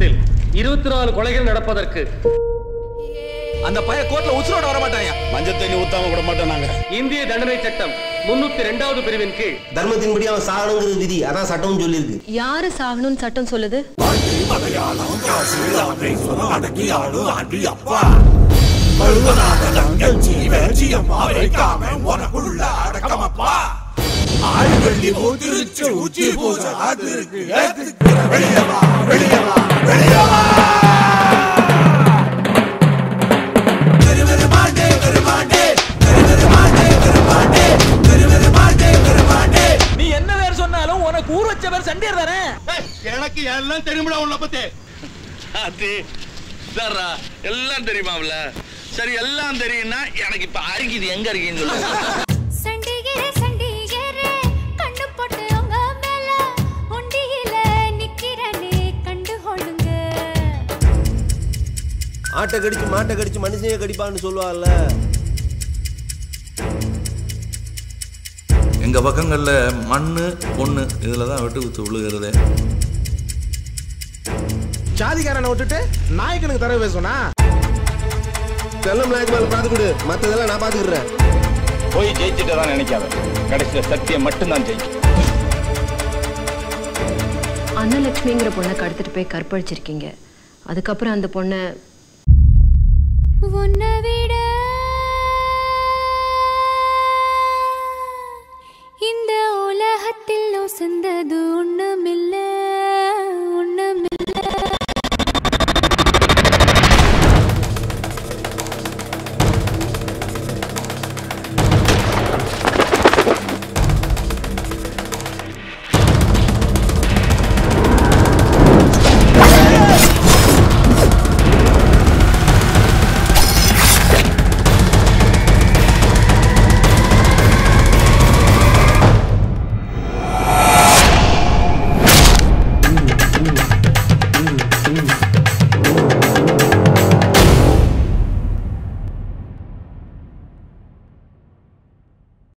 வருஷத்தில் இருபத்தி நாலு கொலைகள் நடப்பதற்கு அந்த பைய கோர்ட்ல உசுரோட வர மாட்டாயா மஞ்சள் தண்ணி ஊத்தாம விட மாட்டோம் நாங்க இந்திய தண்டனை சட்டம் முன்னூத்தி ரெண்டாவது பிரிவின் கீழ் தர்மத்தின்படி அவன் சாகணுங்கிறது விதி அதான் சட்டம் சொல்லியிருக்கு யாரு சாகணும்னு சட்டம் சொல்லுது நீ என்ன பேர் சொன்னாலும் உனக்கு ஊர் வச்ச பேர் சண்டியர் தானே எனக்கு எல்லாம் தெரியுமிடா உன்னை பத்தி அது சாரா எல்லாம் தெரியுமாப்ல சரி எல்லாம் தெரியும்னா எனக்கு இப்ப அரிக்குது எங்க இருக்கீங்கன்னு சொல்லு சண்டிகரே சண்டிகரே கண்ணு போட்டு உங்க மேல உண்டியில நிக்கிறனே கண்டு கொள்ளுங்க ஆட்டை கடிச்சு மாட்டை கடிச்சு மனுஷனையே கடிப்பான்னு சொல்லுவாங்கல்ல எங்க பக்கங்கள்ல மண்ணு பொண்ணு இதுல தான் வெட்டு குத்து விழுகிறதே ஜாதிகாரனை விட்டுட்டு நாயக்கனுக்கு தர பேசுனா செல்லம் நாயக்கு மேல பார்த்து கொடு மத்ததெல்லாம் நான் பாத்துக்கிறேன் போய் ஜெயிச்சுட்டு தான் நினைக்காத கடைசியில சத்தியம் மட்டும்தான் ஜெயிக்கும் அன்னலட்சுமிங்கிற பொண்ணை கடத்திட்டு போய் கற்பழிச்சிருக்கீங்க அதுக்கப்புறம் அந்த பொண்ணை உன்னை